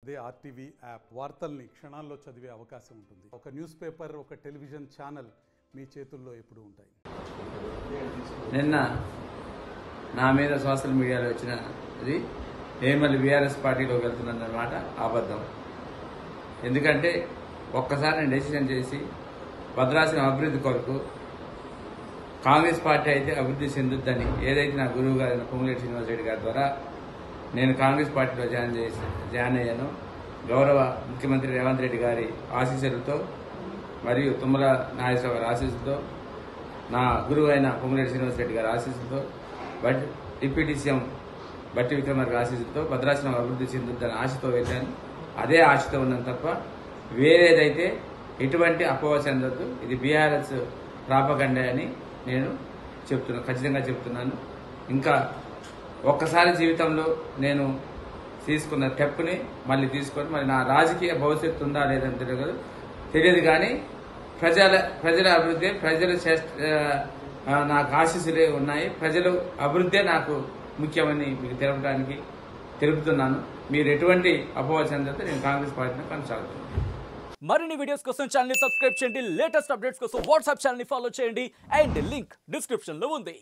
అదే RTV app వార్తల్ని క్షణాల్లో చదివే అవకాశం ఉంటుంది ఒక న్యూస్ పేపర్ ఒక టెలివిజన్ ఛానల్ మీ చేతుల్లో ఎప్పుడూ ఉంటాయి నిన్న నా మీద సోషల్ మీడియాలో వచ్చిన ఇది నేను మళ్ళీ బీఆర్ఎస్ పార్టీలోకి వెళ్తున్నానన్నమాట అబద్ధం ఎందుకంటే ఒక్కసారి నేను డెసిషన్ చేసి భద్రాచలం అభివృద్ధి కొరకు కాంగ్రెస్ పార్టీ అయితే అభివృద్ధి చెందుద్దని ఏదైతే నా గురువు గారు పొంగులేటి శ్రీనివాసరెడ్డి గారి ద్వారా నేను కాంగ్రెస్ పార్టీలో జాయిన్ చేసి జాయిన్ అయ్యాను గౌరవ ముఖ్యమంత్రి రేవంత్ రెడ్డి గారి ఆశీస్సులతో మరియు తుమ్మల నాగేశ్వర గారి ఆశీస్సులతో నా గురువు అయిన పొంగులేటి శ్రీనివాసరెడ్డి గారి ఆశీస్సులతో బట్ డిప్యూటీ సీఎం బట్టి విక్రమార్క ఆశీస్సులతో భద్రాచలం అభివృద్ధి చెందుద్దని ఆశతో వెళ్ళాను అదే ఆశతో ఉన్నాను తప్ప వేరేదైతే ఎటువంటి అపోహ చెందొద్దు ఇది బీఆర్ఎస్ ప్రాపగండే అని నేను చెప్తున్నాను ఖచ్చితంగా చెప్తున్నాను ఇంకా ఒక్కసారి జీవితంలో నేను తీసుకున్న స్టెప్ని మళ్ళీ తీసుకొని మరి నా రాజకీయ భవిష్యత్తు ఉందా లేదని తెలియదు తెలియదు కానీ ప్రజల ప్రజల అభివృద్ధి ప్రజల చేష్ట- ఆ, నాకు ఆశీస్సులే ఉన్నాయి ప్రజలు అభివృద్ధే నాకు ముఖ్యమని మీకు తెలపడానికి తెలుపుతున్నాను మీరు ఎటువంటి అపోహ చెందితే నేను కాంగ్రెస్ పార్టీని కొనసాగుతున్నాను మరిన్ని వీడియోస్ కోసం ఛానల్ ని సబ్స్క్రైబ్ చేయండి లేటెస్ట్ అప్డేట్స్ కోసం వాట్సాప్ ఛానల్ ని ఫాలో చేయండి అండ్ లింక్ డిస్క్రిప్షన్ లో ఉంది